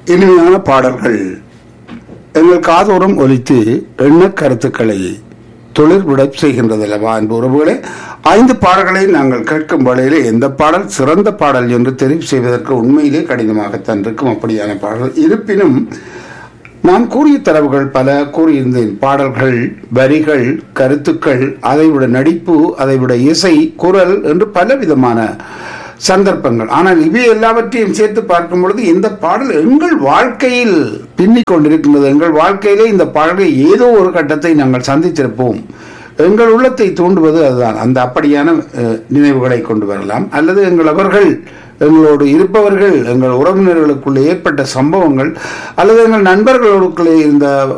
இனிமையான பாடல்கள் எங்கள் காதோறும் ஒலித்து எண்ண கருத்துக்களை தொழிற்பட செய்கின்றது அல்லவா அன்பு உறவுகளே ஐந்து பாடல்களை நாங்கள் கேட்கும் வேளையிலே எந்த பாடல் சிறந்த பாடல் என்று தெரிவு செய்வதற்கு உண்மையிலே கடினமாகத்தான் இருக்கும் அப்படியான பாடல் இருப்பினும் நான் கூறிய தரவுகள் பல கூறியிருந்தேன் பாடல்கள் வரிகள் கருத்துக்கள் அதைவிட நடிப்பு அதைவிட இசை குரல் என்று பலவிதமான சந்தர்ப்பங்கள் ஆனால் இவை எல்லாவற்றையும் சேர்த்து பார்க்கும் பொழுது இந்த பாடல் எங்கள் வாழ்க்கையில் பின்னிக் கொண்டிருக்கின்றது எங்கள் வாழ்க்கையிலே இந்த பாடலை ஏதோ ஒரு கட்டத்தை நாங்கள் சந்தித்திருப்போம் எங்கள் உள்ளத்தை தூண்டுவது அதுதான் அந்த அப்படியான அஹ், நினைவுகளை கொண்டு வரலாம் அல்லது எங்கள் அவர்கள் எங்களோடு இருப்பவர்கள் எங்கள் உறவினர்களுக்குள்ளே ஏற்பட்ட சம்பவங்கள் அல்லது எங்கள் நண்பர்களுக்குள்ளே இருந்த